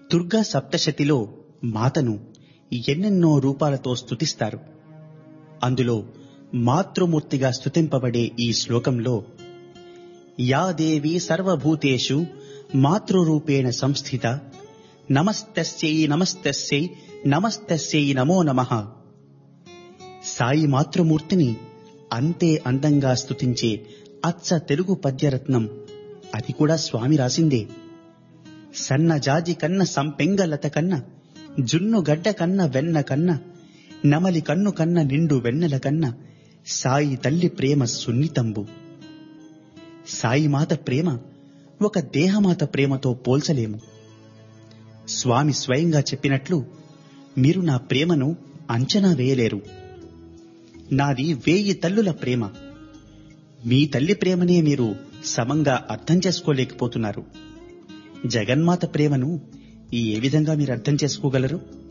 దుర్గా సప్తశతిలో మాతను ఎన్నెన్నో రూపాలతో స్తుతిస్తారు అందులో మాతృమూర్తిగా స్తుతింపబడే ఈ శ్లోకంలో యా దేవి సర్వభూతేషు మాతృరూపేణ సంస్థిత నమస్తస్యై నమస్తస్యై నమస్తస్యై నమో నమః సాయి మాతృమూర్తిని అంతే అందంగా స్తుతించే అచ్చ తెలుగు పద్యరత్నం అది కూడా స్వామి రాసిందే సన్న జాజి కన్న సంపెంగలత కన్న జున్ను గడ్డ కన్న వెన్న కన్న నమలి కన్ను కన్న నిండు వెన్నెల కన్న సాయి తల్లి ప్రేమ సున్నితంబు సాయి మాత ప్రేమ ఒక దేహమాత ప్రేమతో పోల్చలేము స్వామి స్వయంగా చెప్పినట్లు మీరు నా ప్రేమను అంచనా వేయలేరు నాది వేయి తల్లుల ప్రేమ మీ తల్లి ప్రేమనే మీరు సమంగా అర్థం చేసుకోలేకపోతున్నారు జగన్మాత ప్రేమను ఏ విధంగా మీరు అర్థం చేసుకోగలరు